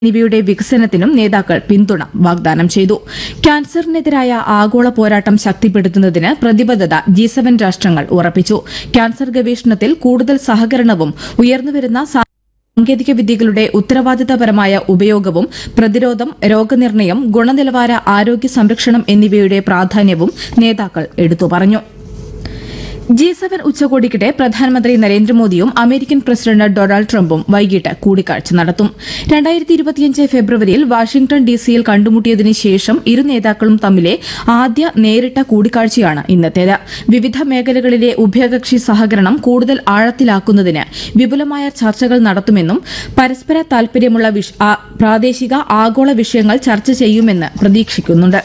എന്നിവയുടെ വികസനത്തിനും നേതാക്കൾ പിന്തുണ വാഗ്ദാനം ചെയ്തു ക്യാൻസറിനെതിരായ ആഗോള പോരാട്ടം ശക്തിപ്പെടുത്തുന്നതിന് പ്രതിബദ്ധത ജി സെവൻ രാഷ്ട്രങ്ങൾ ഉറപ്പിച്ചു ക്യാൻസർ ഗവേഷണത്തിൽ കൂടുതൽ സഹകരണവും ഉയർന്നുവരുന്ന സാങ്കേതിക വിദ്യകളുടെ ഉത്തരവാദിത്തപരമായ ഉപയോഗവും പ്രതിരോധം രോഗനിർണയം ഗുണനിലവാര ആരോഗ്യ സംരക്ഷണം എന്നിവയുടെ പ്രാധാന്യവും നേതാക്കൾ എടുത്തു പറഞ്ഞു ജി സെവൻ ഉച്ചകോടിക്കിടെ പ്രധാനമന്ത്രി നരേന്ദ്രമോദിയും അമേരിക്കൻ പ്രസിഡന്റ് ഡൊണാൾഡ് ട്രംപും വൈകിട്ട് കൂടിക്കാഴ്ച നടത്തും രണ്ടായിരത്തി ഇരുപത്തിയഞ്ച് ഫെബ്രുവരിയിൽ വാഷിംഗ്ടൺ ഡിസിയിൽ കണ്ടുമുട്ടിയതിനു ശേഷം ഇരു നേതാക്കളും തമ്മിലെ ആദ്യ നേരിട്ട കൂടിക്കാഴ്ചയാണ് ഇന്നത്തേത് വിവിധ മേഖലകളിലെ ഉഭയകക്ഷി സഹകരണം കൂടുതൽ ആഴത്തിലാക്കുന്നതിന് വിപുലമായ ചർച്ചകൾ നടത്തുമെന്നും പരസ്പര താൽപര്യമുള്ള വിഷ- ആ- പ്രാദേശിക ആഗോള വിഷയങ്ങൾ ചർച്ച ചെയ്യുമെന്ന് പ്രതീക്ഷിക്കുന്നുണ്ട്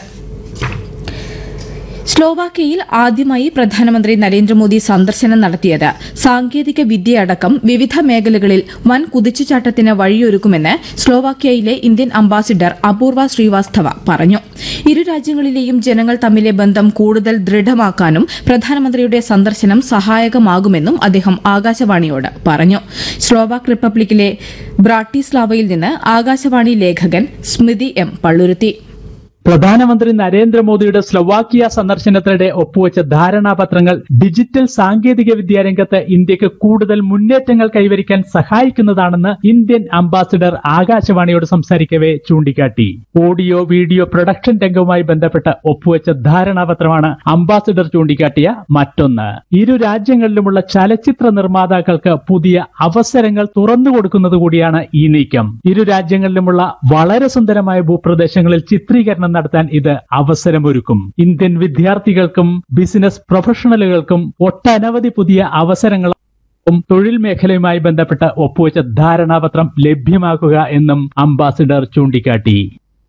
സ്ലോവാക്യയിൽ ആദ്യമായി പ്രധാനമന്ത്രി നരേന്ദ്രമോദി സന്ദർശനം നടത്തിയത് സാങ്കേതിക വിദ്യയടക്കം വിവിധ മേഖലകളിൽ വൻ കുതിച്ചുചാട്ടത്തിന് വഴിയൊരുക്കുമെന്ന് സ്ലോവാക്യയിലെ ഇന്ത്യൻ അംബാസിഡർ അപൂർവ ശ്രീവാസ്തവ പറഞ്ഞു ഇരു രാജ്യങ്ങളിലെയും ജനങ്ങൾ തമ്മിലെ ബന്ധം കൂടുതൽ ദൃഢമാക്കാനും പ്രധാനമന്ത്രിയുടെ സന്ദർശനം സഹായകമാകുമെന്നും അദ്ദേഹം ആകാശവാണിയോട് പറഞ്ഞു സ്ലോവാക് റിപ്പബ്ലിക്കിലെ ബ്രാട്ടിസ്ലാവയിൽ നിന്ന് ആകാശവാണി ലേഖകൻ സ്മിതി എം പള്ളുരുത്തി പ്രധാനമന്ത്രി നരേന്ദ്രമോദിയുടെ സ്ലൊവാക്കിയ സന്ദർശനത്തിനിടെ ഒപ്പുവെച്ച ധാരണാപത്രങ്ങൾ ഡിജിറ്റൽ സാങ്കേതിക വിദ്യാ രംഗത്ത് ഇന്ത്യക്ക് കൂടുതൽ മുന്നേറ്റങ്ങൾ കൈവരിക്കാൻ സഹായിക്കുന്നതാണെന്ന് ഇന്ത്യൻ അംബാസിഡർ ആകാശവാണിയോട് സംസാരിക്കവെ ചൂണ്ടിക്കാട്ടി ഓഡിയോ വീഡിയോ പ്രൊഡക്ഷൻ രംഗവുമായി ബന്ധപ്പെട്ട് ഒപ്പുവെച്ച ധാരണാപത്രമാണ് അംബാസിഡർ ചൂണ്ടിക്കാട്ടിയ മറ്റൊന്ന് ഇരു രാജ്യങ്ങളിലുമുള്ള ചലച്ചിത്ര നിർമ്മാതാക്കൾക്ക് പുതിയ അവസരങ്ങൾ തുറന്നു കൊടുക്കുന്നത് കൂടിയാണ് ഈ നീക്കം ഇരു രാജ്യങ്ങളിലുമുള്ള വളരെ സുന്ദരമായ ഭൂപ്രദേശങ്ങളിൽ ചിത്രീകരണം നടത്താൻ ഇത് അവസരമൊരുക്കും ഇന്ത്യൻ വിദ്യാർത്ഥികൾക്കും ബിസിനസ് പ്രൊഫഷണലുകൾക്കും ഒട്ടനവധി പുതിയ അവസരങ്ങൾ തൊഴിൽ മേഖലയുമായി ബന്ധപ്പെട്ട് ഒപ്പുവെച്ച ധാരണാപത്രം ലഭ്യമാക്കുക എന്നും അംബാസിഡർ ചൂണ്ടിക്കാട്ടി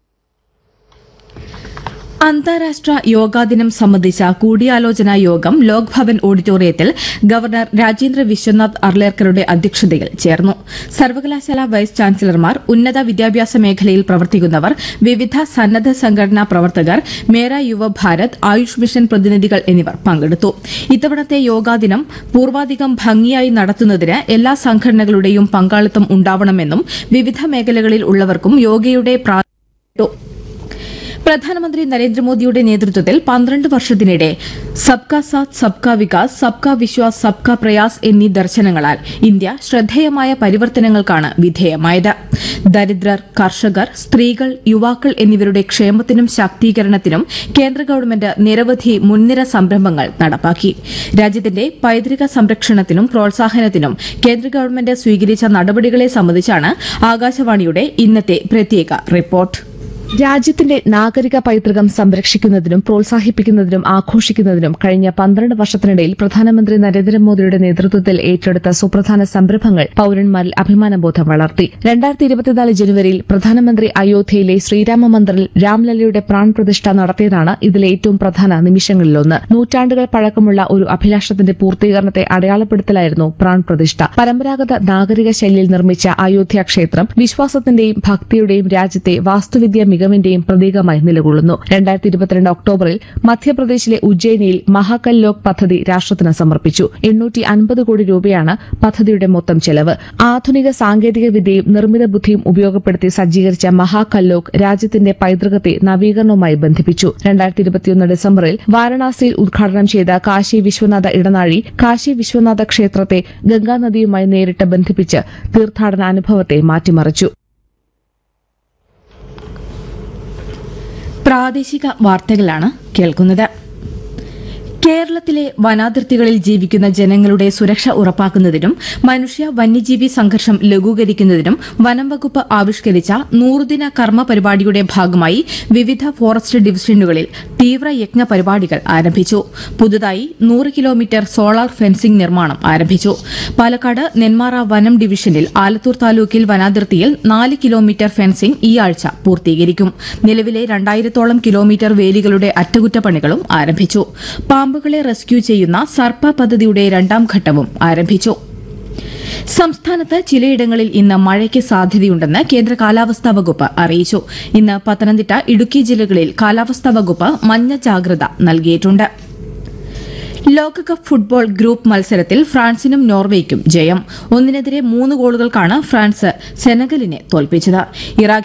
അന്താരാഷ്ട്ര യോഗാ ദിനം സംബന്ധിച്ച കൂടിയാലോചനാ യോഗം ലോക് ഭവൻ ഓഡിറ്റോറിയത്തിൽ ഗവർണർ രാജേന്ദ്ര വിശ്വനാഥ് അർലേക്കറുടെ അധ്യക്ഷതയിൽ ചേർന്നു സർവകലാശാല വൈസ് ചാൻസലർമാർ ഉന്നത വിദ്യാഭ്യാസ മേഖലയിൽ പ്രവർത്തിക്കുന്നവർ വിവിധ സന്നദ്ധ സംഘടനാ പ്രവർത്തകർ മേര യുവ ഭാരത് ആയുഷ് മിഷൻ പ്രതിനിധികൾ എന്നിവർ പങ്കെടുത്തു ഇത്തവണത്തെ യോഗാ ദിനം പൂർവാധികം ഭംഗിയായി നടത്തുന്നതിന് എല്ലാ സംഘടനകളുടെയും പങ്കാളിത്തം ഉണ്ടാവണമെന്നും വിവിധ മേഖലകളിൽ ഉള്ളവർക്കും യോഗയുടെ പ്രാധാന്യം പ്രധാനമന്ത്രി നരേന്ദ്രമോദിയുടെ നേതൃത്വത്തിൽ പന്ത്രണ്ട് വർഷത്തിനിടെ സബ്കാ സാത്ത് സബ്കാ വികാസ് സബ്കാ വിശ്വാസ് സബ്കാ പ്രയാസ് എന്നീ ദർശനങ്ങളാൽ ഇന്ത്യ ശ്രദ്ധേയമായ പരിവർത്തനങ്ങൾക്കാണ് വിധേയമായത് ദരിദ്രർ കർഷകർ സ്ത്രീകൾ യുവാക്കൾ എന്നിവരുടെ ക്ഷേമത്തിനും ശാക്തീകരണത്തിനും കേന്ദ്ര ഗവൺമെന്റ് നിരവധി മുൻനിര സംരംഭങ്ങൾ നടപ്പാക്കി രാജ്യത്തിന്റെ പൈതൃക സംരക്ഷണത്തിനും പ്രോത്സാഹനത്തിനും കേന്ദ്ര ഗവൺമെന്റ് സ്വീകരിച്ച നടപടികളെ സംബന്ധിച്ചാണ് ആകാശവാണിയുടെ ഇന്നത്തെ പ്രത്യേക റിപ്പോർട്ട് രാജ്യത്തിന്റെ നാഗരിക പൈതൃകം സംരക്ഷിക്കുന്നതിനും പ്രോത്സാഹിപ്പിക്കുന്നതിനും ആഘോഷിക്കുന്നതിനും കഴിഞ്ഞ പന്ത്രണ്ട് വർഷത്തിനിടയിൽ പ്രധാനമന്ത്രി നരേന്ദ്രമോദിയുടെ നേതൃത്വത്തിൽ ഏറ്റെടുത്ത സുപ്രധാന സംരംഭങ്ങൾ പൌരന്മാരിൽ അഭിമാനബോധം വളർത്തി രണ്ടായിരത്തി ഇരുപത്തിനാല് ജനുവരിയിൽ പ്രധാനമന്ത്രി അയോധ്യയിലെ ശ്രീരാമ മന്ദിറിൽ രാംലല്ലയുടെ പ്രാൺപ്രതിഷ്ഠ നടത്തിയതാണ് ഇതിലെ ഏറ്റവും പ്രധാന നിമിഷങ്ങളിലൊന്ന് നൂറ്റാണ്ടുകൾ പഴക്കമുള്ള ഒരു അഭിലാഷത്തിന്റെ പൂർത്തീകരണത്തെ അടയാളപ്പെടുത്തലായിരുന്നു പ്രാൺപ്രതിഷ്ഠ പരമ്പരാഗത നാഗരിക ശൈലിയിൽ നിർമ്മിച്ച അയോധ്യ ക്ഷേത്രം വിശ്വാസത്തിന്റെയും ഭക്തിയുടെയും രാജ്യത്തെ വാസ്തുവിദ്യ മികവിന്റെയും പ്രതീകമായി നിലകൊള്ളുന്നു രണ്ടായിരത്തി ഇരുപത്തിരണ്ട് ഒക്ടോബറിൽ മധ്യപ്രദേശിലെ ഉജ്ജയിനിയിൽ മഹാകൽ ലോക് പദ്ധതി രാഷ്ട്രത്തിന് സമർപ്പിച്ചു എണ്ണൂറ്റി അൻപത് കോടി രൂപയാണ് പദ്ധതിയുടെ മൊത്തം ചെലവ് ആധുനിക സാങ്കേതിക വിദ്യയും നിർമ്മിത ബുദ്ധിയും ഉപയോഗപ്പെടുത്തി സജ്ജീകരിച്ച മഹാകല്ലോക് രാജ്യത്തിന്റെ പൈതൃകത്തെ നവീകരണവുമായി ബന്ധിപ്പിച്ചു രണ്ടായിരത്തി ഇരുപത്തിയൊന്ന് ഡിസംബറിൽ വാരണാസിയിൽ ഉദ്ഘാടനം ചെയ്ത കാശി വിശ്വനാഥ ഇടനാഴി കാശി വിശ്വനാഥ ക്ഷേത്രത്തെ ഗംഗാനദിയുമായി നേരിട്ട് ബന്ധിപ്പിച്ച് തീർത്ഥാടന അനുഭവത്തെ മാറ്റിമറിച്ചു പ്രാദേശിക വാർത്തകളാണ് കേൾക്കുന്നത് കേരളത്തിലെ വനാതിർത്തികളിൽ ജീവിക്കുന്ന ജനങ്ങളുടെ സുരക്ഷ ഉറപ്പാക്കുന്നതിനും മനുഷ്യ വന്യജീവി സംഘർഷം ലഘൂകരിക്കുന്നതിനും വനം വകുപ്പ് ആവിഷ്കരിച്ച നൂറുദിന കർമ്മ പരിപാടിയുടെ ഭാഗമായി വിവിധ ഫോറസ്റ്റ് ഡിവിഷനുകളിൽ തീവ്ര യജ്ഞ പരിപാടികൾ ആരംഭിച്ചു പുതുതായി നൂറ് കിലോമീറ്റർ സോളാർ ഫെൻസിംഗ് നിർമ്മാണം ആരംഭിച്ചു പാലക്കാട് നെന്മാറ വനം ഡിവിഷനിൽ ആലത്തൂർ താലൂക്കിൽ വനാതിർത്തിയിൽ നാല് കിലോമീറ്റർ ഫെൻസിംഗ് ഈ ആഴ്ച പൂർത്തീകരിക്കും നിലവിലെ രണ്ടായിരത്തോളം കിലോമീറ്റർ വേലികളുടെ അറ്റകുറ്റപ്പണികളും ആരംഭിച്ചു പാമ്പുകളെ റെസ്ക്യൂ ചെയ്യുന്ന സർപ്പ പദ്ധതിയുടെ രണ്ടാം ഘട്ടവും ആരംഭിച്ചു സംസ്ഥാനത്ത് ചിലയിടങ്ങളിൽ ഇന്ന് മഴയ്ക്ക് സാധ്യതയുണ്ടെന്ന് കേന്ദ്ര കാലാവസ്ഥാ വകുപ്പ് അറിയിച്ചു ഇന്ന് പത്തനംതിട്ട ഇടുക്കി ജില്ലകളിൽ കാലാവസ്ഥാ വകുപ്പ് മഞ്ഞ ജാഗ്രത നൽകിയിട്ടുണ്ട് ലോകകപ്പ് ഫുട്ബോൾ ഗ്രൂപ്പ് മത്സരത്തിൽ ഫ്രാൻസിനും നോർവേയ്ക്കും ജയം ഒന്നിനെതിരെ മൂന്ന് ഗോളുകൾക്കാണ് ഫ്രാൻസ് സെനഗലിനെ തോൽപ്പിച്ചത് ഇറാഖ്